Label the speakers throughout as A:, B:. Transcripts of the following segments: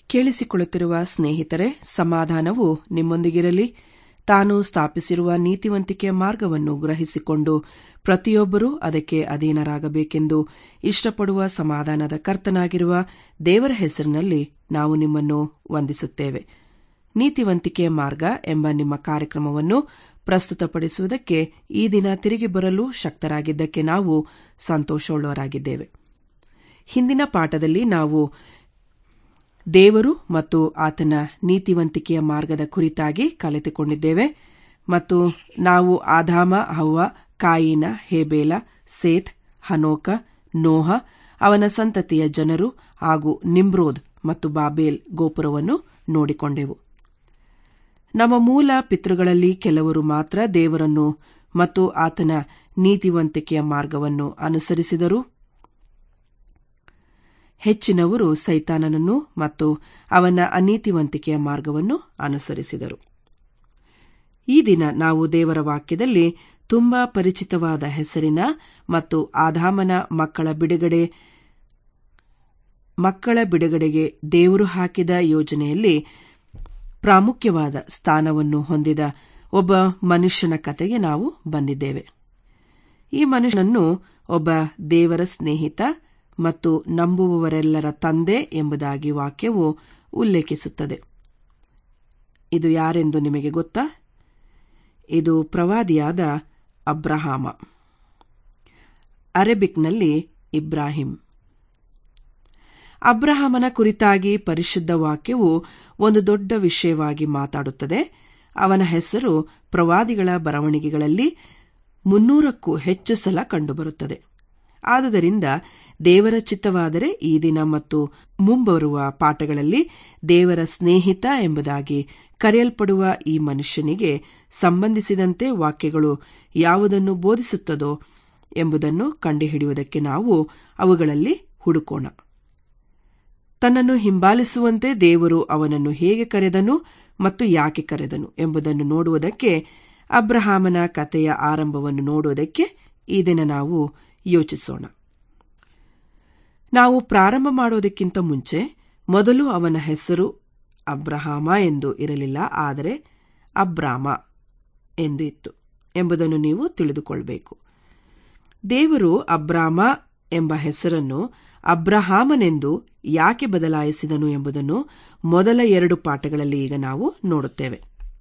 A: ಕೇಳಿಸಿಕೊಳ್ಳುತ್ತಿರುವ ಸ್ನೇಹಿತರೆ ಸಮಾಧಾನವು ನಿಮ್ಮೊಂದಿಗಿರಲಿ ತಾನು ಸ್ಥಾಪಿಸಿರುವ ನೀತಿವಂತಿಕೆಯ ಮಾರ್ಗವನ್ನು ಗ್ರಹಿಸಿಕೊಂಡು ಪ್ರತಿಯೊಬ್ಬರೂ ಅದಕ್ಕೆ ಅಧೀನರಾಗಬೇಕೆಂದು ಇಷ್ಟಪಡುವ ಸಮಾಧಾನದ ಕರ್ತನಾಗಿರುವ ದೇವರ ಹೆಸರಿನಲ್ಲಿ ನಾವು ನಿಮ್ಮನ್ನು ವಂದಿಸುತ್ತೇವೆ ನೀತಿವಂತಿಕೆಯ ಮಾರ್ಗ ಎಂಬ ನಿಮ್ಮ ಕಾರ್ಯಕ್ರಮವನ್ನು ಪ್ರಸ್ತುತಪಡಿಸುವುದಕ್ಕೆ ಈ ದಿನ ತಿರುಗಿ ಬರಲು ಶಕ್ತರಾಗಿದ್ದಕ್ಕೆ ನಾವು ಸಂತೋಷವುಳ್ಳವರಾಗಿದ್ದೇವೆ ಹಿಂದಿನ ಪಾಠದಲ್ಲಿ ನಾವು ದೇವರು ಮತ್ತು ಆತನ ನೀತಿವಂತಿಕೆಯ ಮಾರ್ಗದ ಕುರಿತಾಗಿ ಕಲಿತುಕೊಂಡಿದ್ದೇವೆ ಮತ್ತು ನಾವು ಆದಾಮ ಹವ್ವ ಕಾಯಿನ ಹೇಬೇಲ ಸೇತ್ ಹನೋಕ ನೋಹ ಅವನ ಸಂತತಿಯ ಜನರು ಹಾಗೂ ನಿಮ್ರೋದ್ ಮತ್ತು ಬಾಬೇಲ್ ಗೋಪುರವನ್ನು ನೋಡಿಕೊಂಡೆವು ನಮ್ಮ ಮೂಲ ಪಿತೃಗಳಲ್ಲಿ ಕೆಲವರು ಮಾತ್ರ ದೇವರನ್ನು ಮತ್ತು ಆತನ ನೀತಿವಂತಿಕೆಯ ಮಾರ್ಗವನ್ನು ಅನುಸರಿಸಿದರು ಹೆಚ್ಚಿನವರು ಸೈತಾನನನ್ನು ಮತ್ತು ಅವನ ಅನೀತಿವಂತಿಕೆಯ ಮಾರ್ಗವನ್ನು ಅನುಸರಿಸಿದರು ಈ ದಿನ ನಾವು ದೇವರ ವಾಕ್ಯದಲ್ಲಿ ತುಂಬಾ ಪರಿಚಿತವಾದ ಹೆಸರಿನ ಮತ್ತು ಆದಾಮನ ಮಕ್ಕಳ ಬಿಡುಗಡೆ ಮಕ್ಕಳ ಬಿಡುಗಡೆಗೆ ದೇವರು ಹಾಕಿದ ಯೋಜನೆಯಲ್ಲಿ ಪ್ರಾಮುಖ್ಯವಾದ ಸ್ಥಾನವನ್ನು ಹೊಂದಿದ ಒಬ್ಬ ಮನುಷ್ಯನ ಕತೆಗೆ ನಾವು ಬಂದಿದ್ದೇವೆ ಈ ಮನುಷ್ಯನನ್ನು ಒಬ್ಬ ದೇವರ ಸ್ನೇಹಿತ ಮತ್ತು ನಂಬುವವರೆಲ್ಲರ ತಂದೆ ಎಂಬುದಾಗಿ ವಾಕ್ಯವು ಉಲ್ಲೇಖಿಸುತ್ತದೆ ಇದು ಯಾರೆಂದು ನಿಮಗೆ ಗೊತ್ತಾ ಇದು ಪ್ರವಾದಿಯಾದ ಅಬ್ರಹಾಮ ಅರೆಬಿಕ್ನಲ್ಲಿ ಇಬ್ರಾಹಿಂ ಅಬ್ರಹಾಮನ ಕುರಿತಾಗಿ ಪರಿಶುದ್ಧ ವಾಕ್ಯವು ಒಂದು ದೊಡ್ಡ ವಿಷಯವಾಗಿ ಮಾತಾಡುತ್ತದೆ ಅವನ ಹೆಸರು ಪ್ರವಾದಿಗಳ ಬರವಣಿಗೆಗಳಲ್ಲಿ ಮುನ್ನೂರಕ್ಕೂ ಹೆಚ್ಚು ಸಲ ಕಂಡುಬರುತ್ತದೆ ಆದುದರಿಂದ ದೇವರ ಚಿತ್ತವಾದರೆ ಈ ದಿನ ಮತ್ತು ಮುಂಬರುವ ಪಾಠಗಳಲ್ಲಿ ದೇವರ ಸ್ನೇಹಿತ ಎಂಬುದಾಗಿ ಕರೆಯಲ್ಪಡುವ ಈ ಮನುಷ್ಯನಿಗೆ ಸಂಬಂಧಿಸಿದಂತೆ ವಾಕ್ಯಗಳು ಯಾವುದನ್ನು ಬೋಧಿಸುತ್ತದೋ ಎಂಬುದನ್ನು ಕಂಡುಹಿಡಿಯುವುದಕ್ಕೆ ನಾವು ಅವುಗಳಲ್ಲಿ ಹುಡುಕೋಣ ತನ್ನನ್ನು ಹಿಂಬಾಲಿಸುವಂತೆ ದೇವರು ಅವನನ್ನು ಹೇಗೆ ಕರೆದನು ಮತ್ತು ಯಾಕೆ ಕರೆದನು ಎಂಬುದನ್ನು ನೋಡುವುದಕ್ಕೆ ಅಬ್ರಹಾಮನ ಕಥೆಯ ಆರಂಭವನ್ನು ನೋಡುವುದಕ್ಕೆ ಈ ದಿನ ನಾವು ಯೋಚಿಸೋಣ ನಾವು ಪ್ರಾರಂಭ ಮಾಡುವುದಕ್ಕಿಂತ ಮುಂಚೆ ಮೊದಲು ಅವನ ಹೆಸರು ಅಬ್ರಹಾಮ ಎಂದು ಇರಲಿಲ್ಲ ಆದರೆ ಅಬ್ರಾಮ ಎಂದು ಇತ್ತು ಎಂಬುದನ್ನು ನೀವು ತಿಳಿದುಕೊಳ್ಳಬೇಕು ದೇವರು ಅಬ್ರಾಮ ಎಂಬ ಹೆಸರನ್ನು ಅಬ್ರಹಾಮನೆಂದು ಯಾಕೆ ಬದಲಾಯಿಸಿದನು ಎಂಬುದನ್ನು ಮೊದಲ ಎರಡು ಪಾಠಗಳಲ್ಲಿ ಈಗ ನಾವು ನೋಡುತ್ತೇವೆ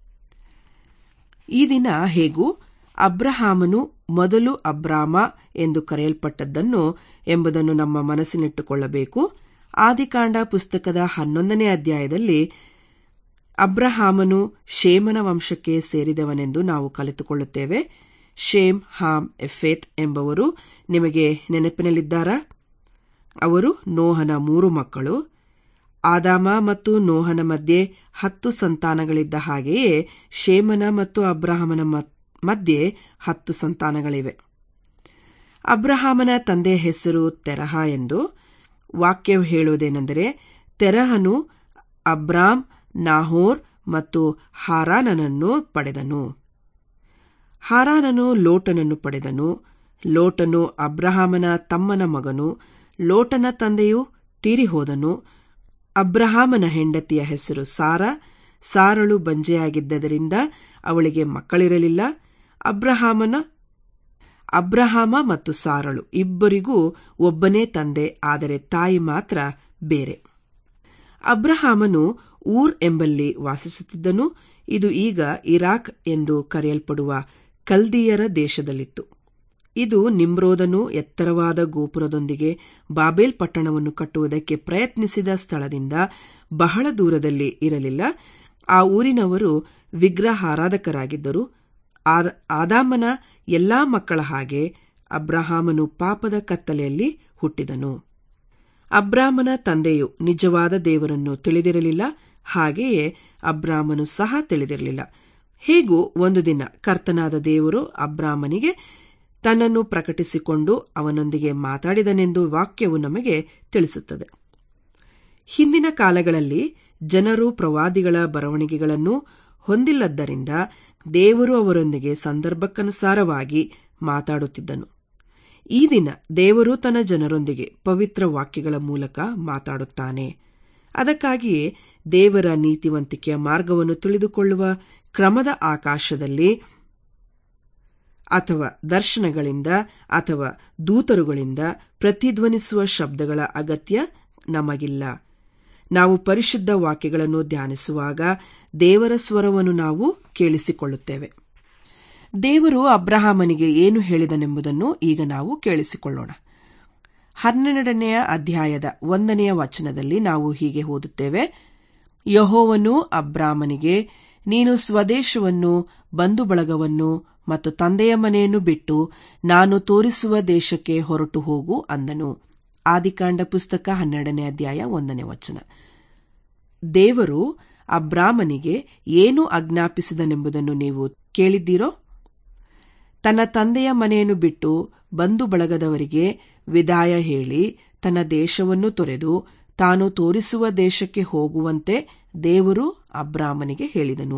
A: ಈ ದಿನ ಹೇಗೂ ಅಬ್ರಹಾಮನು ಮೊದಲು ಅಬ್ರಾಮ ಎಂದು ಕರೆಯಲ್ಪಟ್ಟದ್ದನ್ನು ಎಂಬುದನ್ನು ನಮ್ಮ ಮನಸ್ಸಿನಿಟ್ಟುಕೊಳ್ಳಬೇಕು ಆದಿಕಾಂಡ ಪುಸ್ತಕದ ಹನ್ನೊಂದನೇ ಅಧ್ಯಾಯದಲ್ಲಿ ಅಬ್ರಹಾಮನು ಶೇಮನ ವಂಶಕ್ಕೆ ಸೇರಿದವನೆಂದು ನಾವು ಕಲಿತುಕೊಳ್ಳುತ್ತೇವೆ ಶೇಮ್ ಹಾಮ್ ಎಫೇತ್ ಎಂಬವರು ನಿಮಗೆ ನೆನಪಿನಲ್ಲಿದ್ದಾರಾ ಅವರು ನೋಹನ ಮೂರು ಮಕ್ಕಳು ಆದಾಮ ಮತ್ತು ನೋಹನ ಮಧ್ಯೆ ಹತ್ತು ಸಂತಾನಗಳಿದ್ದ ಹಾಗೆಯೇ ಶೇಮನ ಮತ್ತು ಅಬ್ರಹಾಮನ ಮಧ್ಯೆ ಹತ್ತು ಸಂತಾನಗಳಿವೆ ಅಬ್ರಹಾಮನ ತಂದೆಯ ಹೆಸರು ತೆರಹ ಎಂದು ವಾಕ್ಯವು ಹೇಳುವುದೇನೆಂದರೆ ತೆರಹನು ಅಬ್ರಾಮ್ ನಾಹೋರ್ ಮತ್ತು ಹಾರಾನನನ್ನು ಪಡೆದನು ಹಾರಾನನು ಲೋಟನನ್ನು ಪಡೆದನು ಲೋಟನು ಅಬ್ರಹಾಮನ ತಮ್ಮನ ಮಗನು ಲೋಟನ ತಂದೆಯು ತೀರಿಹೋದನು ಅಬ್ರಹಾಮನ ಹೆಂಡತಿಯ ಹೆಸರು ಸಾರ ಸಾರಳು ಬಂಜೆಯಾಗಿದ್ದರಿಂದ ಅವಳಿಗೆ ಮಕ್ಕಳಿರಲಿಲ್ಲ ಅಬ್ರಹಾಮನ ಅಬ್ರಹಾಮ ಮತ್ತು ಸಾರಳು ಇಬ್ಬರಿಗೂ ಒಬ್ಬನೇ ತಂದೆ ಆದರೆ ತಾಯಿ ಮಾತ್ರ ಬೇರೆ ಅಬ್ರಹಾಮನು ಊರ್ ಎಂಬಲ್ಲಿ ವಾಸಿಸುತ್ತಿದ್ದನು ಇದು ಈಗ ಇರಾಕ್ ಎಂದು ಕರೆಯಲ್ಪಡುವ ಕಲ್ದಿಯರ ದೇಶದಲ್ಲಿತ್ತು ಇದು ನಿಮ್ರೋದನು ಎತ್ತರವಾದ ಗೋಪುರದೊಂದಿಗೆ ಬಾಬೇಲ್ ಪಟ್ಟಣವನ್ನು ಕಟ್ಟುವುದಕ್ಕೆ ಪ್ರಯತ್ನಿಸಿದ ಸ್ಥಳದಿಂದ ಬಹಳ ದೂರದಲ್ಲಿ ಇರಲಿಲ್ಲ ಆ ಊರಿನವರು ವಿಗ್ರಹಾರಾಧಕರಾಗಿದ್ದರು ಆದಾಮನ ಎಲ್ಲಾ ಮಕ್ಕಳ ಹಾಗೆ ಅಬ್ರಹಾಮನು ಪಾಪದ ಕತ್ತಲೆಯಲ್ಲಿ ಹುಟ್ಟಿದನು ಅಬ್ರಾಮನ ತಂದೆಯು ನಿಜವಾದ ದೇವರನ್ನು ತಿಳಿದಿರಲಿಲ್ಲ ಹಾಗೆಯೇ ಅಬ್ರಾಮನು ಸಹ ತಿಳಿದಿರಲಿಲ್ಲ ಹೇಗೂ ಒಂದು ದಿನ ಕರ್ತನಾದ ದೇವರು ಅಬ್ರಾಮನಿಗೆ ತನ್ನನ್ನು ಪ್ರಕಟಿಸಿಕೊಂಡು ಅವನೊಂದಿಗೆ ಮಾತಾಡಿದನೆಂದು ವಾಕ್ಯವು ನಮಗೆ ತಿಳಿಸುತ್ತದೆ ಹಿಂದಿನ ಕಾಲಗಳಲ್ಲಿ ಜನರು ಪ್ರವಾದಿಗಳ ಬರವಣಿಗೆಗಳನ್ನು ಹೊಂದಿಲ್ಲದ್ದರಿಂದ ದೇವರು ಅವರೊಂದಿಗೆ ಸಂದರ್ಭಕ್ಕನುಸಾರವಾಗಿ ಮಾತಾಡುತ್ತಿದ್ದನು ಈ ದಿನ ದೇವರು ತನ್ನ ಜನರೊಂದಿಗೆ ಪವಿತ್ರ ವಾಕ್ಯಗಳ ಮೂಲಕ ಮಾತಾಡುತ್ತಾನೆ ಅದಕ್ಕಾಗಿಯೇ ದೇವರ ನೀತಿವಂತಿಕೆಯ ಮಾರ್ಗವನ್ನು ತಿಳಿದುಕೊಳ್ಳುವ ಕ್ರಮದ ಆಕಾಶದಲ್ಲಿ ಅಥವಾ ದರ್ಶನಗಳಿಂದ ಅಥವಾ ದೂತರುಗಳಿಂದ ಪ್ರತಿಧ್ವನಿಸುವ ಶಬ್ದಗಳ ಅಗತ್ಯ ನಮಗಿಲ್ಲ ನಾವು ಪರಿಶುದ್ಧ ವಾಕ್ಯಗಳನ್ನು ಧ್ಯಾನಿಸುವಾಗ ದೇವರ ಸ್ವರವನ್ನು ನಾವು ಕೇಳಿಸಿಕೊಳ್ಳುತ್ತೇವೆ ದೇವರು ಅಬ್ರಹಾಮನಿಗೆ ಏನು ಹೇಳಿದನೆಂಬುದನ್ನು ಈಗ ನಾವು ಕೇಳಿಸಿಕೊಳ್ಳೋಣ ಹನ್ನೆರಡನೆಯ ಅಧ್ಯಾಯದ ಒಂದನೆಯ ವಚನದಲ್ಲಿ ನಾವು ಹೀಗೆ ಓದುತ್ತೇವೆ ಯಹೋವನು ಅಬ್ರಾಮನಿಗೆ ನೀನು ಸ್ವದೇಶವನ್ನು ಬಂಧು ಬಳಗವನ್ನು ಮತ್ತು ತಂದೆಯ ಮನೆಯನ್ನು ಬಿಟ್ಟು ನಾನು ತೋರಿಸುವ ದೇಶಕ್ಕೆ ಹೊರಟು ಹೋಗು ಅಂದನು ಆದಿಕಾಂಡ ಪುಸ್ತಕ ಹನ್ನೆರಡನೇ ಅಧ್ಯಾಯ ಒಂದನೇ ವಚನ ದೇವರು ಅಬ್ರಾಮನಿಗೆ ಏನು ಆಜ್ಞಾಪಿಸಿದನೆಂಬುದನ್ನು ನೀವು ಕೇಳಿದ್ದೀರೋ ತನ್ನ ತಂದೆಯ ಮನೆಯನ್ನು ಬಿಟ್ಟು ಬಂಧು ಬಳಗದವರಿಗೆ ವಿದಾಯ ಹೇಳಿ ತನ್ನ ದೇಶವನ್ನು ತೊರೆದು ತಾನು ತೋರಿಸುವ ದೇಶಕ್ಕೆ ಹೋಗುವಂತೆ ದೇವರು ಅಬ್ರಾಮನಿಗೆ ಹೇಳಿದನು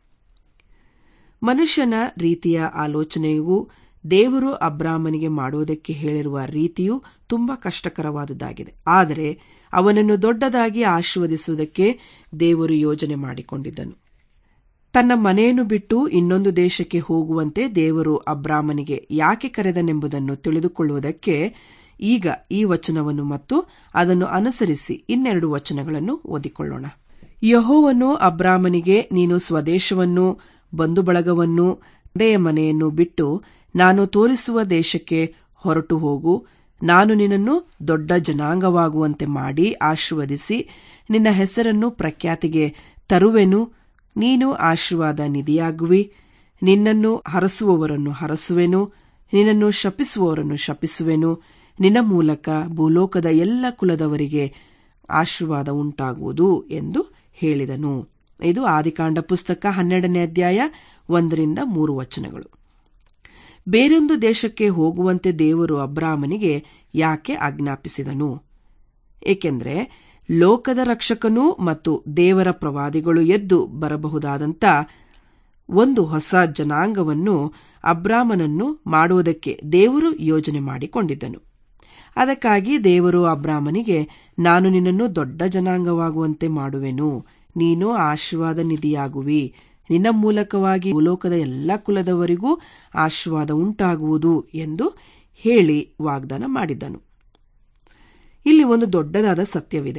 A: ಮನುಷ್ಯನ ರೀತಿಯ ಆಲೋಚನೆಯೂ ದೇವರು ಅಬ್ರಾಮನಿಗೆ ಮಾಡುವುದಕ್ಕೆ ಹೇಳಿರುವ ರೀತಿಯು ತುಂಬಾ ಕಷ್ಟಕರವಾದುದಾಗಿದೆ ಆದರೆ ಅವನನ್ನು ದೊಡ್ಡದಾಗಿ ಆಶೀರ್ವದಿಸುವುದಕ್ಕೆ ದೇವರು ಯೋಜನೆ ಮಾಡಿಕೊಂಡಿದ್ದನು ತನ್ನ ಮನೆಯನ್ನು ಬಿಟ್ಟು ಇನ್ನೊಂದು ದೇಶಕ್ಕೆ ಹೋಗುವಂತೆ ದೇವರು ಅಬ್ರಾಮನಿಗೆ ಯಾಕೆ ಕರೆದನೆಂಬುದನ್ನು ತಿಳಿದುಕೊಳ್ಳುವುದಕ್ಕೆ ಈಗ ಈ ವಚನವನ್ನು ಮತ್ತು ಅದನ್ನು ಅನುಸರಿಸಿ ಇನ್ನೆರಡು ವಚನಗಳನ್ನು ಓದಿಕೊಳ್ಳೋಣ ಯಹೋವನು ಅಬ್ರಾಮನಿಗೆ ನೀನು ಸ್ವದೇಶವನ್ನು ಬಂಧು ಬಳಗವನ್ನು ತಂದೆಯ ಮನೆಯನ್ನು ಬಿಟ್ಟು ನಾನು ತೋರಿಸುವ ದೇಶಕ್ಕೆ ಹೊರಟು ಹೋಗು ನಾನು ನಿನ್ನನ್ನು ದೊಡ್ಡ ಜನಾಂಗವಾಗುವಂತೆ ಮಾಡಿ ಆಶೀರ್ವದಿಸಿ ನಿನ್ನ ಹೆಸರನ್ನು ಪ್ರಖ್ಯಾತಿಗೆ ತರುವೆನು ನೀನು ಆಶೀರ್ವಾದ ನಿಧಿಯಾಗುವಿ ನಿನ್ನನ್ನು ಹರಸುವವರನ್ನು ಹರಸುವೆನು ನಿನ್ನನ್ನು ಶಪಿಸುವವರನ್ನು ಶಪಿಸುವೆನು ನಿನ್ನ ಮೂಲಕ ಭೂಲೋಕದ ಎಲ್ಲ ಕುಲದವರಿಗೆ ಆಶೀರ್ವಾದ ಉಂಟಾಗುವುದು ಎಂದು ಹೇಳಿದನು ಇದು ಆದಿಕಾಂಡ ಪುಸ್ತಕ ಹನ್ನೆರಡನೇ ಅಧ್ಯಾಯ ಒಂದರಿಂದ ಮೂರು ವಚನಗಳು ಬೇರೊಂದು ದೇಶಕ್ಕೆ ಹೋಗುವಂತೆ ದೇವರು ಅಬ್ರಾಮನಿಗೆ ಯಾಕೆ ಆಜ್ಞಾಪಿಸಿದನು ಏಕೆಂದರೆ ಲೋಕದ ರಕ್ಷಕನೂ ಮತ್ತು ದೇವರ ಪ್ರವಾದಿಗಳು ಎದ್ದು ಬರಬಹುದಾದಂಥ ಒಂದು ಹೊಸ ಜನಾಂಗವನ್ನು ಅಬ್ರಾಮನನ್ನು ಮಾಡುವುದಕ್ಕೆ ದೇವರು ಯೋಜನೆ ಮಾಡಿಕೊಂಡಿದ್ದನು ಅದಕ್ಕಾಗಿ ದೇವರು ಅಬ್ರಾಮನಿಗೆ ನಾನು ನಿನ್ನನ್ನು ದೊಡ್ಡ ಜನಾಂಗವಾಗುವಂತೆ ಮಾಡುವೆನು ನೀನು ಆಶೀರ್ವಾದ ನಿಧಿಯಾಗುವಿ ನಿನ್ನ ಮೂಲಕವಾಗಿ ಭೂಲೋಕದ ಎಲ್ಲ ಕುಲದವರಿಗೂ ಆಶೀರ್ವಾದ ಉಂಟಾಗುವುದು ಎಂದು ಹೇಳಿ ವಾಗ್ದಾನ ಮಾಡಿದ್ದನು ಇಲ್ಲಿ ಒಂದು ದೊಡ್ಡದಾದ ಸತ್ಯವಿದೆ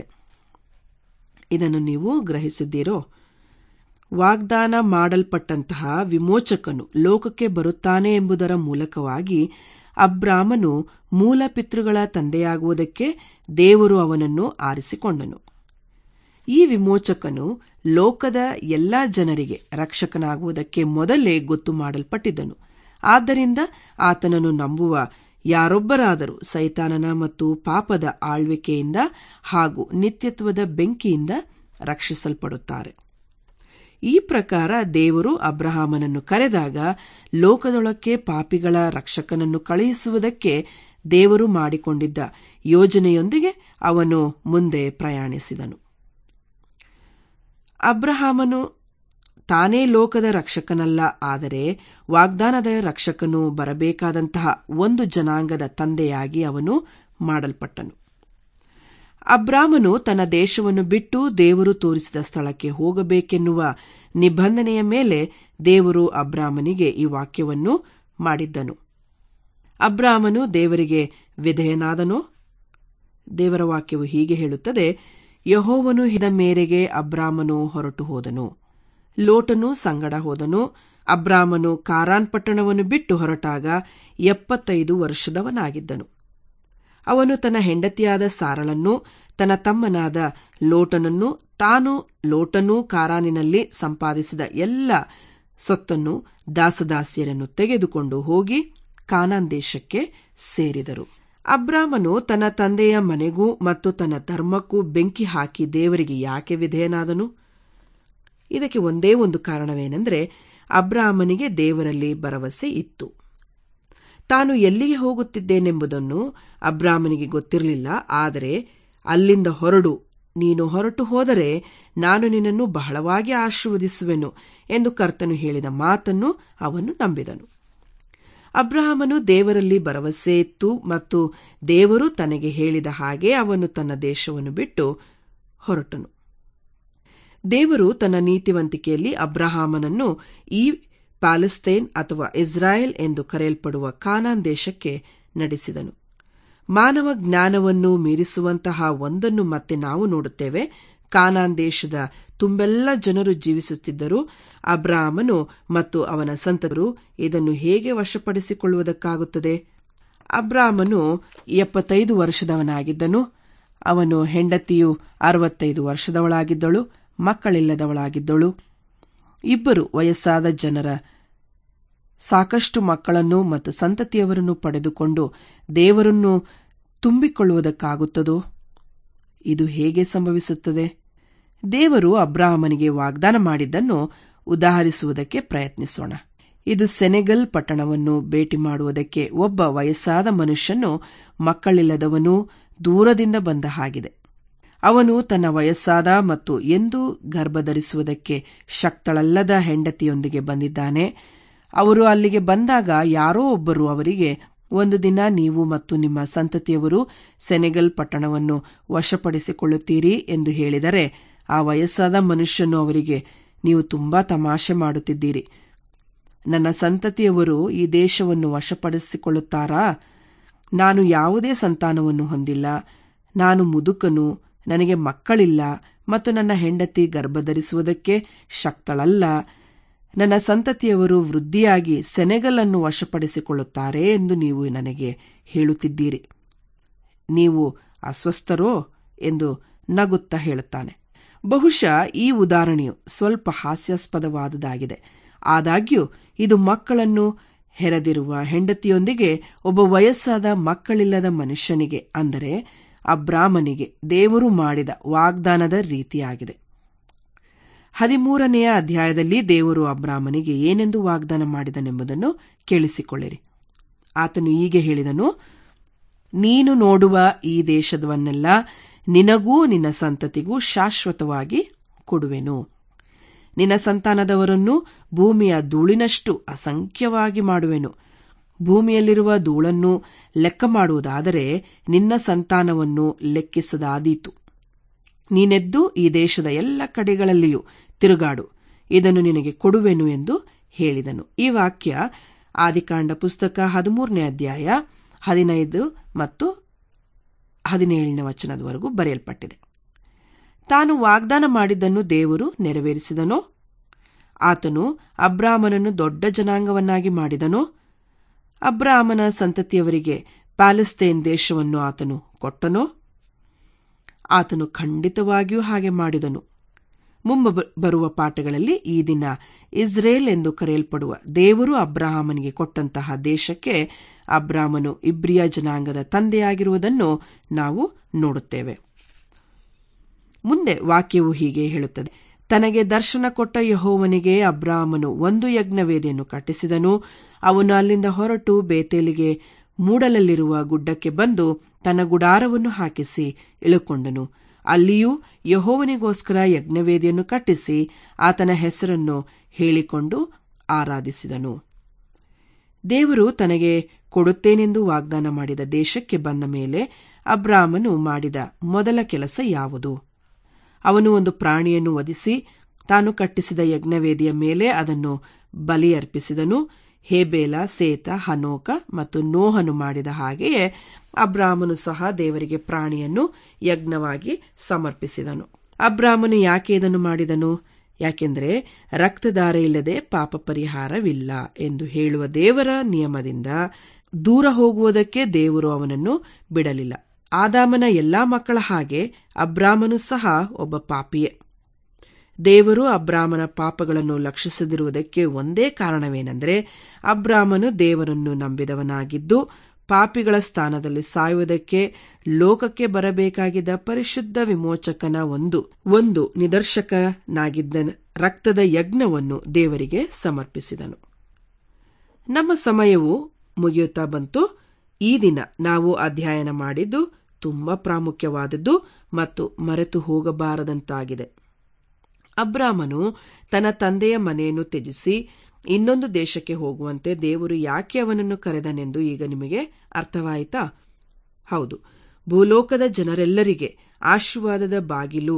A: ಇದನ್ನು ನೀವು ಗ್ರಹಿಸಿದ್ದೀರೋ ವಾಗ್ದಾನ ಮಾಡಲ್ಪಟ್ಟಂತಹ ವಿಮೋಚಕನು ಲೋಕಕ್ಕೆ ಬರುತ್ತಾನೆ ಎಂಬುದರ ಮೂಲಕವಾಗಿ ಅಬ್ರಾಮನು ಮೂಲ ಪಿತೃಗಳ ತಂದೆಯಾಗುವುದಕ್ಕೆ ದೇವರು ಅವನನ್ನು ಆರಿಸಿಕೊಂಡನು ಈ ವಿಮೋಚಕನು ಲೋಕದ ಎಲ್ಲಾ ಜನರಿಗೆ ರಕ್ಷಕನಾಗುವುದಕ್ಕೆ ಮೊದಲೇ ಗೊತ್ತು ಮಾಡಲ್ಪಟ್ಟಿದ್ದನು ಆದ್ದರಿಂದ ಆತನನ್ನು ನಂಬುವ ಯಾರೊಬ್ಬರಾದರೂ ಸೈತಾನನ ಮತ್ತು ಪಾಪದ ಆಳ್ವಿಕೆಯಿಂದ ಹಾಗೂ ನಿತ್ಯತ್ವದ ಬೆಂಕಿಯಿಂದ ರಕ್ಷಿಸಲ್ಪಡುತ್ತಾರೆ ಈ ಪ್ರಕಾರ ದೇವರು ಅಬ್ರಹಾಮನನ್ನು ಕರೆದಾಗ ಲೋಕದೊಳಕ್ಕೆ ಪಾಪಿಗಳ ರಕ್ಷಕನನ್ನು ಕಳುಹಿಸುವುದಕ್ಕೆ ದೇವರು ಮಾಡಿಕೊಂಡಿದ್ದ ಯೋಜನೆಯೊಂದಿಗೆ ಅವನು ಮುಂದೆ ಪ್ರಯಾಣಿಸಿದನು ಅಬ್ರಹಾಮನು ತಾನೇ ಲೋಕದ ರಕ್ಷಕನಲ್ಲ ಆದರೆ ವಾಗ್ದಾನದ ರಕ್ಷಕನು ಬರಬೇಕಾದಂತಹ ಒಂದು ಜನಾಂಗದ ತಂದೆಯಾಗಿ ಅವನು ಮಾಡಲ್ಪಟ್ಟನು ಅಬ್ರಾಮನು ತನ್ನ ದೇಶವನ್ನು ಬಿಟ್ಟು ದೇವರು ತೋರಿಸಿದ ಸ್ಥಳಕ್ಕೆ ಹೋಗಬೇಕೆನ್ನುವ ನಿಬಂಧನೆಯ ಮೇಲೆ ದೇವರು ಅಬ್ರಾಮನಿಗೆ ಈ ವಾಕ್ಯವನ್ನು ಮಾಡಿದ್ದನು ಅಬ್ರಾಮನು ದೇವರಿಗೆ ವಿಧೇಯನಾದನು ದೇವರ ವಾಕ್ಯವು ಹೀಗೆ ಹೇಳುತ್ತದೆ ಯಹೋವನು ಹಿದ ಮೇರೆಗೆ ಅಬ್ರಾಮನು ಹೊರಟು ಹೋದನು ಲೋಟನು ಸಂಗಡ ಹೋದನು ಅಬ್ರಾಮನು ಕಾರಾನ್ ಪಟ್ಟಣವನ್ನು ಬಿಟ್ಟು ಹೊರಟಾಗ ಎಪ್ಪತ್ತೈದು ವರ್ಷದವನಾಗಿದ್ದನು ಅವನು ತನ್ನ ಹೆಂಡತಿಯಾದ ಸಾರಳನ್ನು ತನ್ನ ತಮ್ಮನಾದ ಲೋಟನನ್ನು ತಾನು ಲೋಟನೂ ಕಾರಾನಿನಲ್ಲಿ ಸಂಪಾದಿಸಿದ ಎಲ್ಲ ಸೊತ್ತನ್ನು ದಾಸದಾಸಿಯರನ್ನು ತೆಗೆದುಕೊಂಡು ಹೋಗಿ ಕಾನಾನ್ ದೇಶಕ್ಕೆ ಸೇರಿದರು ಅಬ್ರಾಮನು ತನ್ನ ತಂದೆಯ ಮನೆಗೂ ಮತ್ತು ತನ್ನ ಧರ್ಮಕ್ಕೂ ಬೆಂಕಿ ಹಾಕಿ ದೇವರಿಗೆ ಯಾಕೆ ವಿಧೇಯನಾದನು ಇದಕ್ಕೆ ಒಂದೇ ಒಂದು ಕಾರಣವೇನೆಂದರೆ ಅಬ್ರಾಮನಿಗೆ ದೇವರಲ್ಲಿ ಭರವಸೆ ಇತ್ತು ತಾನು ಎಲ್ಲಿಗೆ ಹೋಗುತ್ತಿದ್ದೇನೆಂಬುದನ್ನು ಅಬ್ರಾಮನಿಗೆ ಗೊತ್ತಿರಲಿಲ್ಲ ಆದರೆ ಅಲ್ಲಿಂದ ಹೊರಡು ನೀನು ಹೊರಟು ಹೋದರೆ ನಾನು ನಿನ್ನನ್ನು ಬಹಳವಾಗಿ ಆಶೀರ್ವದಿಸುವೆನು ಎಂದು ಕರ್ತನು ಹೇಳಿದ ಮಾತನ್ನು ಅವನು ನಂಬಿದನು ಅಬ್ರಹಾಮನು ದೇವರಲ್ಲಿ ಭರವಸೆ ಇತ್ತು ಮತ್ತು ದೇವರು ತನಗೆ ಹೇಳಿದ ಹಾಗೆ ಅವನು ತನ್ನ ದೇಶವನ್ನು ಬಿಟ್ಟು ಹೊರಟನು ದೇವರು ತನ್ನ ನೀತಿವಂತಿಕೆಯಲ್ಲಿ ಅಬ್ರಹಾಮನನ್ನು ಈ ಪ್ಯಾಲೆಸ್ತೇನ್ ಅಥವಾ ಇಸ್ರಾಯೇಲ್ ಎಂದು ಕರೆಯಲ್ಪಡುವ ಕಾನಾನ್ ದೇಶಕ್ಕೆ ನಡೆಸಿದನು ಮಾನವ ಜ್ಞಾನವನ್ನು ಮೀರಿಸುವಂತಹ ಒಂದನ್ನು ಮತ್ತೆ ನಾವು ನೋಡುತ್ತೇವೆ ಕಾನಾನ್ ದೇಶದ ತುಂಬೆಲ್ಲ ಜನರು ಜೀವಿಸುತ್ತಿದ್ದರೂ ಅಬ್ರಾಹಮನು ಮತ್ತು ಅವನ ಸಂತರು ಇದನ್ನು ಹೇಗೆ ವಶಪಡಿಸಿಕೊಳ್ಳುವುದಕ್ಕಾಗುತ್ತದೆ ಅಬ್ರಾಹಮನು ಎಪ್ಪತ್ತೈದು ವರ್ಷದವನಾಗಿದ್ದನು ಅವನು ಹೆಂಡತಿಯು ಅರವತ್ತೈದು ವರ್ಷದವಳಾಗಿದ್ದಳು ಮಕ್ಕಳಿಲ್ಲದವಳಾಗಿದ್ದಳು ಇಬ್ಬರು ವಯಸ್ಸಾದ ಜನರ ಸಾಕಷ್ಟು ಮಕ್ಕಳನ್ನು ಮತ್ತು ಸಂತತಿಯವರನ್ನು ಪಡೆದುಕೊಂಡು ದೇವರನ್ನು ತುಂಬಿಕೊಳ್ಳುವುದಕ್ಕಾಗುತ್ತದೋ ಇದು ಹೇಗೆ ಸಂಭವಿಸುತ್ತದೆ ದೇವರು ಅಬ್ರಾಹಮನಿಗೆ ವಾಗ್ದಾನ ಮಾಡಿದ್ದನ್ನು ಉದಾಹರಿಸುವುದಕ್ಕೆ ಪ್ರಯತ್ನಿಸೋಣ ಇದು ಸೆನೆಗಲ್ ಪಟ್ಟಣವನ್ನು ಭೇಟಿ ಮಾಡುವುದಕ್ಕೆ ಒಬ್ಬ ವಯಸ್ಸಾದ ಮನುಷ್ಯನು ಮಕ್ಕಳಿಲ್ಲದವನು ದೂರದಿಂದ ಬಂದ ಹಾಗಿದೆ ಅವನು ತನ್ನ ವಯಸ್ಸಾದ ಮತ್ತು ಎಂದೂ ಗರ್ಭಧರಿಸುವುದಕ್ಕೆ ಶಕ್ತಳಲ್ಲದ ಹೆಂಡತಿಯೊಂದಿಗೆ ಬಂದಿದ್ದಾನೆ ಅವರು ಅಲ್ಲಿಗೆ ಬಂದಾಗ ಯಾರೋ ಒಬ್ಬರು ಅವರಿಗೆ ಒಂದು ದಿನ ನೀವು ಮತ್ತು ನಿಮ್ಮ ಸಂತತಿಯವರು ಸೆನೆಗಲ್ ಪಟ್ಟಣವನ್ನು ವಶಪಡಿಸಿಕೊಳ್ಳುತ್ತೀರಿ ಎಂದು ಹೇಳಿದರೆ ಆ ವಯಸ್ಸಾದ ಮನುಷ್ಯನು ಅವರಿಗೆ ನೀವು ತುಂಬಾ ತಮಾಷೆ ಮಾಡುತ್ತಿದ್ದೀರಿ ನನ್ನ ಸಂತತಿಯವರು ಈ ದೇಶವನ್ನು ವಶಪಡಿಸಿಕೊಳ್ಳುತ್ತಾರಾ ನಾನು ಯಾವುದೇ ಸಂತಾನವನ್ನು ಹೊಂದಿಲ್ಲ ನಾನು ಮುದುಕನು ನನಗೆ ಮಕ್ಕಳಿಲ್ಲ ಮತ್ತು ನನ್ನ ಹೆಂಡತಿ ಗರ್ಭಧರಿಸುವುದಕ್ಕೆ ಶಕ್ತಳಲ್ಲ ನನ್ನ ಸಂತತಿಯವರು ವೃದ್ಧಿಯಾಗಿ ಸೆನೆಗಲ್ ಅನ್ನು ವಶಪಡಿಸಿಕೊಳ್ಳುತ್ತಾರೆ ಎಂದು ನೀವು ನನಗೆ ಹೇಳುತ್ತಿದ್ದೀರಿ ನೀವು ಅಸ್ವಸ್ಥರೋ ಎಂದು ನಗುತ್ತಾ ಹೇಳುತ್ತಾನೆ ಬಹುಶಃ ಈ ಉದಾಹರಣೆಯು ಸ್ವಲ್ಪ ಹಾಸ್ಯಾಸ್ಪದವಾದುದಾಗಿದೆ ಆದಾಗ್ಯೂ ಇದು ಮಕ್ಕಳನ್ನು ಹೆರೆದಿರುವ ಹೆಂಡತಿಯೊಂದಿಗೆ ಒಬ್ಬ ವಯಸ್ಸಾದ ಮಕ್ಕಳಿಲ್ಲದ ಮನುಷ್ಯನಿಗೆ ಅಂದರೆ ಅಬ್ರಾಮನಿಗೆ ದೇವರು ಮಾಡಿದ ವಾಗ್ದಾನದ ರೀತಿಯಾಗಿದೆ ಹದಿಮೂರನೆಯ ಅಧ್ಯಾಯದಲ್ಲಿ ದೇವರು ಅಬ್ರಾಮನಿಗೆ ಏನೆಂದು ವಾಗ್ದಾನ ಮಾಡಿದನೆಂಬುದನ್ನು ಕೇಳಿಸಿಕೊಳ್ಳಿರಿ ಆತನು ಹೀಗೆ ಹೇಳಿದನು ನೀನು ನೋಡುವ ಈ ದೇಶದವನ್ನೆಲ್ಲ ನಿನಗೂ ನಿನ್ನ ಸಂತತಿಗೂ ಶಾಶ್ವತವಾಗಿ ಕೊಡುವೆನು ನಿನ್ನ ಸಂತಾನದವರನ್ನು ಭೂಮಿಯ ಧೂಳಿನಷ್ಟು ಅಸಂಖ್ಯವಾಗಿ ಮಾಡುವೆನು ಭೂಮಿಯಲ್ಲಿರುವ ಧೂಳನ್ನು ಲೆಕ್ಕ ಮಾಡುವುದಾದರೆ ನಿನ್ನ ಸಂತಾನವನ್ನು ಲೆಕ್ಕಿಸದಾದೀತು ನೀನೆದ್ದು ಈ ದೇಶದ ಎಲ್ಲ ಕಡೆಗಳಲ್ಲಿಯೂ ತಿರುಗಾಡು ಇದನ್ನು ನಿನಗೆ ಕೊಡುವೆನು ಎಂದು ಹೇಳಿದನು ಈ ವಾಕ್ಯ ಆದಿಕಾಂಡ ಪುಸ್ತಕ ಹದಿಮೂರನೇ ಅಧ್ಯಾಯ ಹದಿನೈದು ಮತ್ತು ಹದಿನೇಳನೇ ವಚನದವರೆಗೂ ಬರೆಯಲ್ಪಟ್ಟಿದೆ ತಾನು ವಾಗ್ದಾನ ಮಾಡಿದ್ದನ್ನು ದೇವರು ನೆರವೇರಿಸಿದನೋ ಆತನು ಅಬ್ರಾಹ್ಮನನ್ನು ದೊಡ್ಡ ಜನಾಂಗವನ್ನಾಗಿ ಮಾಡಿದನೋ ಅಬ್ರಾಹ್ಮನ ಸಂತತಿಯವರಿಗೆ ಪ್ಯಾಲೆಸ್ತೇನ್ ದೇಶವನ್ನು ಆತನು ಕೊಟ್ಟನೋ ಆತನು ಖಂಡಿತವಾಗಿಯೂ ಹಾಗೆ ಮಾಡಿದನು ಮುಂಬ ಬರುವ ಪಾಠಗಳಲ್ಲಿ ಈ ದಿನ ಇಸ್ರೇಲ್ ಎಂದು ಕರೆಯಲ್ಪಡುವ ದೇವರು ಅಬ್ರಾಹಮನಿಗೆ ಕೊಟ್ಟಂತಹ ದೇಶಕ್ಕೆ ಅಬ್ರಾಹ್ಮನು ಇಬ್ರಿಯ ಜನಾಂಗದ ತಂದೆಯಾಗಿರುವುದನ್ನು ನಾವು ನೋಡುತ್ತೇವೆ ಮುಂದೆ ವಾಕ್ಯವು ಹೀಗೆ ಹೇಳುತ್ತದೆ ತನಗೆ ದರ್ಶನ ಕೊಟ್ಟ ಯಹೋವನಿಗೆ ಅಬ್ರಾಹ್ಮನು ಒಂದು ಯಜ್ಞವೇದಿಯನ್ನು ಕಟ್ಟಿಸಿದನು ಅವನು ಅಲ್ಲಿಂದ ಹೊರಟು ಬೇತೇಲಿಗೆ ಮೂಡಲಲ್ಲಿರುವ ಗುಡ್ಡಕ್ಕೆ ಬಂದು ತನ್ನ ಗುಡಾರವನ್ನು ಹಾಕಿಸಿ ಇಳುಕೊಂಡನು ಅಲ್ಲಿಯೂ ಯಹೋವನಿಗೋಸ್ಕರ ಯಜ್ಞವೇದಿಯನ್ನು ಕಟ್ಟಿಸಿ ಆತನ ಹೆಸರನ್ನು ಹೇಳಿಕೊಂಡು ಆರಾಧಿಸಿದನು ದೇವರು ತನಗೆ ಕೊಡುತ್ತೇನೆಂದು ವಾಗ್ದಾನ ಮಾಡಿದ ದೇಶಕ್ಕೆ ಬಂದ ಮೇಲೆ ಅಬ್ರಾಹ್ಮನು ಮಾಡಿದ ಮೊದಲ ಕೆಲಸ ಯಾವುದು ಅವನು ಒಂದು ಪ್ರಾಣಿಯನ್ನು ವಧಿಸಿ ತಾನು ಕಟ್ಟಿಸಿದ ಯಜ್ಞವೇದಿಯ ಮೇಲೆ ಅದನ್ನು ಬಲಿಯರ್ಪಿಸಿದನು ಹೇಬೇಲ ಸೇತ ಹನೋಕ ಮತ್ತು ನೋಹನು ಮಾಡಿದ ಹಾಗೆಯೇ ಅಬ್ರಾಹ್ಮನು ಸಹ ದೇವರಿಗೆ ಪ್ರಾಣಿಯನ್ನು ಯಜ್ಞವಾಗಿ ಸಮರ್ಪಿಸಿದನು ಅಬ್ರಾಹ್ಮನು ಯಾಕೆ ಇದನ್ನು ಮಾಡಿದನು ಯಾಕೆಂದರೆ ರಕ್ತದಾರ ಇಲ್ಲದೆ ಪಾಪ ಪರಿಹಾರವಿಲ್ಲ ಎಂದು ಹೇಳುವ ದೇವರ ನಿಯಮದಿಂದ ದೂರ ಹೋಗುವುದಕ್ಕೆ ದೇವರು ಅವನನ್ನು ಬಿಡಲಿಲ್ಲ ಆದಾಮನ ಎಲ್ಲಾ ಮಕ್ಕಳ ಹಾಗೆ ಅಬ್ರಾಹ್ಮನು ಸಹ ಒಬ್ಬ ಪಾಪಿಯೇ ದೇವರು ಅಬ್ರಾಹ್ಮನ ಪಾಪಗಳನ್ನು ಲಕ್ಷಿಸದಿರುವುದಕ್ಕೆ ಒಂದೇ ಕಾರಣವೇನೆಂದರೆ ಅಬ್ರಾಹ್ಮನು ದೇವರನ್ನು ನಂಬಿದವನಾಗಿದ್ದು ಪಾಪಿಗಳ ಸ್ಥಾನದಲ್ಲಿ ಸಾಯುವುದಕ್ಕೆ ಲೋಕಕ್ಕೆ ಬರಬೇಕಾಗಿದ್ದ ಪರಿಶುದ್ಧ ವಿಮೋಚಕನ ಒಂದು ಒಂದು ನಿದರ್ಶಕನಾಗಿದ್ದ ರಕ್ತದ ಯಜ್ಞವನ್ನು ದೇವರಿಗೆ ಸಮರ್ಪಿಸಿದನು ನಮ್ಮ ಸಮಯವು ಮುಗಿಯುತ್ತಾ ಬಂತು ಈ ದಿನ ನಾವು ಅಧ್ಯಯನ ಮಾಡಿದ್ದು ತುಂಬಾ ಪ್ರಾಮುಖ್ಯವಾದದ್ದು ಮತ್ತು ಮರೆತು ಹೋಗಬಾರದಂತಾಗಿದೆ ಅಬ್ರಾಮನು ತನ್ನ ತಂದೆಯ ಮನೆಯನ್ನು ತ್ಯಜಿಸಿ ಇನ್ನೊಂದು ದೇಶಕ್ಕೆ ಹೋಗುವಂತೆ ದೇವರು ಯಾಕೆ ಅವನನ್ನು ಕರೆದನೆಂದು ಈಗ ನಿಮಗೆ ಅರ್ಥವಾಯಿತಾ ಹೌದು ಭೂಲೋಕದ ಜನರೆಲ್ಲರಿಗೆ ಆಶೀರ್ವಾದದ ಬಾಗಿಲು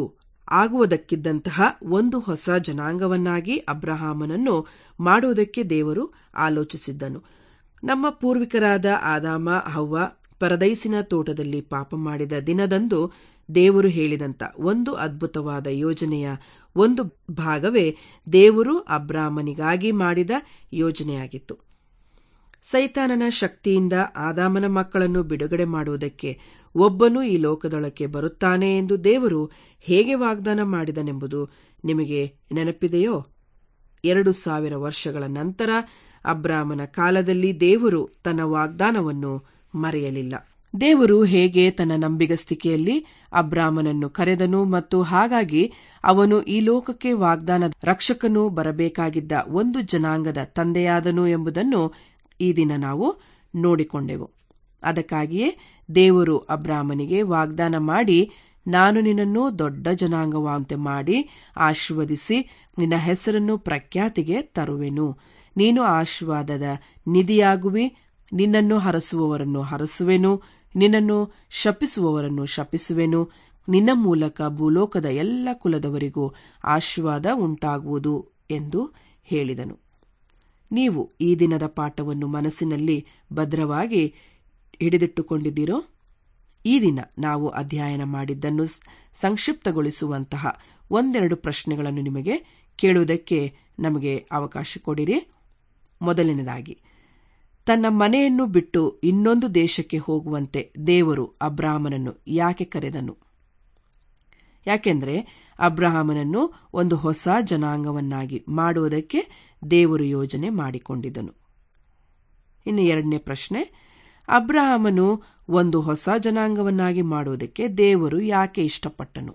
A: ಆಗುವುದಕ್ಕಿದ್ದಂತಹ ಒಂದು ಹೊಸ ಜನಾಂಗವನ್ನಾಗಿ ಅಬ್ರಹಾಮನನ್ನು ಮಾಡುವುದಕ್ಕೆ ದೇವರು ಆಲೋಚಿಸಿದ್ದನು ನಮ್ಮ ಪೂರ್ವಿಕರಾದ ಆದಾಮ ಹವ್ವ ಪರದೈಸಿನ ತೋಟದಲ್ಲಿ ಪಾಪ ಮಾಡಿದ ದಿನದಂದು ದೇವರು ಹೇಳಿದಂತ ಒಂದು ಅದ್ಭುತವಾದ ಯೋಜನೆಯ ಒಂದು ಭಾಗವೇ ದೇವರು ಅಬ್ರಾಹ್ಮನಿಗಾಗಿ ಮಾಡಿದ ಯೋಜನೆಯಾಗಿತ್ತು ಸೈತಾನನ ಶಕ್ತಿಯಿಂದ ಆದಾಮನ ಮಕ್ಕಳನ್ನು ಬಿಡುಗಡೆ ಮಾಡುವುದಕ್ಕೆ ಒಬ್ಬನು ಈ ಲೋಕದೊಳಕ್ಕೆ ಬರುತ್ತಾನೆ ಎಂದು ದೇವರು ಹೇಗೆ ವಾಗ್ದಾನ ಮಾಡಿದನೆಂಬುದು ನಿಮಗೆ ನೆನಪಿದೆಯೋ ಎರಡು ಸಾವಿರ ವರ್ಷಗಳ ನಂತರ ಅಬ್ರಾಮನ ಕಾಲದಲ್ಲಿ ದೇವರು ತನ್ನ ವಾಗ್ದಾನವನ್ನು ಮರೆಯಲಿಲ್ಲ ದೇವರು ಹೇಗೆ ತನ್ನ ನಂಬಿಗಸ್ತಿಕೆಯಲ್ಲಿ ಅಬ್ರಾಮನನ್ನು ಕರೆದನು ಮತ್ತು ಹಾಗಾಗಿ ಅವನು ಈ ಲೋಕಕ್ಕೆ ವಾಗ್ದಾನದ ರಕ್ಷಕನು ಬರಬೇಕಾಗಿದ್ದ ಒಂದು ಜನಾಂಗದ ತಂದೆಯಾದನು ಎಂಬುದನ್ನು ಈ ದಿನ ನಾವು ನೋಡಿಕೊಂಡೆವು ಅದಕ್ಕಾಗಿಯೇ ದೇವರು ಅಬ್ರಾಮನಿಗೆ ವಾಗ್ದಾನ ಮಾಡಿ ನಾನು ನಿನ್ನನ್ನು ದೊಡ್ಡ ಜನಾಂಗವಂತೆ ಮಾಡಿ ಆಶೀರ್ವದಿಸಿ ನಿನ್ನ ಹೆಸರನ್ನು ಪ್ರಖ್ಯಾತಿಗೆ ತರುವೆನು ನೀನು ಆಶೀರ್ವಾದದ ನಿಧಿಯಾಗುವಿ ನಿನ್ನನ್ನು ಹರಸುವವರನ್ನು ಹರಸುವೆನು ನಿನ್ನನ್ನು ಶಪಿಸುವವರನ್ನು ಶಪಿಸುವೆನು ನಿನ್ನ ಮೂಲಕ ಭೂಲೋಕದ ಎಲ್ಲ ಕುಲದವರಿಗೂ ಆಶೀರ್ವಾದ ಉಂಟಾಗುವುದು ಎಂದು ಹೇಳಿದನು ನೀವು ಈ ದಿನದ ಪಾಠವನ್ನು ಮನಸ್ಸಿನಲ್ಲಿ ಭದ್ರವಾಗಿ ಹಿಡಿದಿಟ್ಟುಕೊಂಡಿದ್ದೀರೋ ಈ ದಿನ ನಾವು ಅಧ್ಯಯನ ಮಾಡಿದ್ದನ್ನು ಸಂಕ್ಷಿಪ್ತಗೊಳಿಸುವಂತಹ ಒಂದೆರಡು ಪ್ರಶ್ನೆಗಳನ್ನು ನಿಮಗೆ ಕೇಳುವುದಕ್ಕೆ ನಮಗೆ ಅವಕಾಶ ಕೊಡಿರಿ ಮೊದಲನೇದಾಗಿ ತನ್ನ ಮನೆಯನ್ನು ಬಿಟ್ಟು ಇನ್ನೊಂದು ದೇಶಕ್ಕೆ ಹೋಗುವಂತೆ ದೇವರು ಅಬ್ರಾಹ್ಮನನ್ನು ಯಾಕೆ ಕರೆದನು ಯಾಕೆಂದರೆ ಅಬ್ರಹಾಮನನ್ನು ಒಂದು ಹೊಸ ಜನಾಂಗವನ್ನಾಗಿ ಮಾಡುವುದಕ್ಕೆ ದೇವರು ಯೋಜನೆ ಮಾಡಿಕೊಂಡಿದ್ದನು ಇನ್ನು ಎರಡನೇ ಪ್ರಶ್ನೆ ಅಬ್ರಹಾಮನು ಒಂದು ಹೊಸ ಜನಾಂಗವನ್ನಾಗಿ ಮಾಡುವುದಕ್ಕೆ ದೇವರು ಯಾಕೆ ಇಷ್ಟಪಟ್ಟನು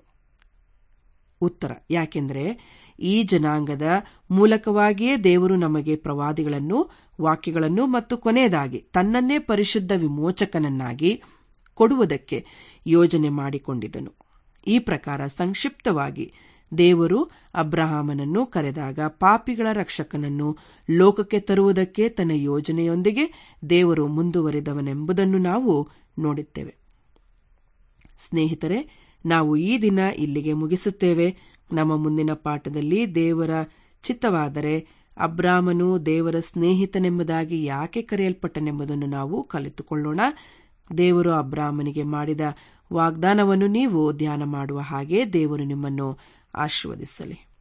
A: ಉತ್ತರ ಯಾಕೆಂದರೆ ಈ ಜನಾಂಗದ ಮೂಲಕವಾಗಿಯೇ ದೇವರು ನಮಗೆ ಪ್ರವಾದಿಗಳನ್ನು ವಾಕ್ಯಗಳನ್ನು ಮತ್ತು ಕೊನೆಯದಾಗಿ ತನ್ನನ್ನೇ ಪರಿಶುದ್ಧ ವಿಮೋಚಕನನ್ನಾಗಿ ಕೊಡುವುದಕ್ಕೆ ಯೋಜನೆ ಮಾಡಿಕೊಂಡಿದ್ದನು ಈ ಪ್ರಕಾರ ಸಂಕ್ಷಿಪ್ತವಾಗಿ ದೇವರು ಅಬ್ರಹಾಮನನ್ನು ಕರೆದಾಗ ಪಾಪಿಗಳ ರಕ್ಷಕನನ್ನು ಲೋಕಕ್ಕೆ ತರುವುದಕ್ಕೆ ತನ್ನ ಯೋಜನೆಯೊಂದಿಗೆ ದೇವರು ಮುಂದುವರಿದವನೆಂಬುದನ್ನು ನಾವು ನೋಡುತ್ತೇವೆ ಸ್ನೇಹಿತರೆ ನಾವು ಈ ದಿನ ಇಲ್ಲಿಗೆ ಮುಗಿಸುತ್ತೇವೆ ನಮ್ಮ ಮುಂದಿನ ಪಾಠದಲ್ಲಿ ದೇವರ ಚಿತ್ತವಾದರೆ ಅಬ್ರಾಮನು ದೇವರ ಸ್ನೇಹಿತನೆಂಬುದಾಗಿ ಯಾಕೆ ಕರೆಯಲ್ಪಟ್ಟನೆಂಬುದನ್ನು ನಾವು ಕಲಿತುಕೊಳ್ಳೋಣ ದೇವರು ಅಬ್ರಾಮನಿಗೆ ಮಾಡಿದ ವಾಗ್ದಾನವನ್ನು ನೀವು ಧ್ಯಾನ ಮಾಡುವ ಹಾಗೆ ದೇವರು ನಿಮ್ಮನ್ನು ಆಶೀರ್ವದಿಸಲಿ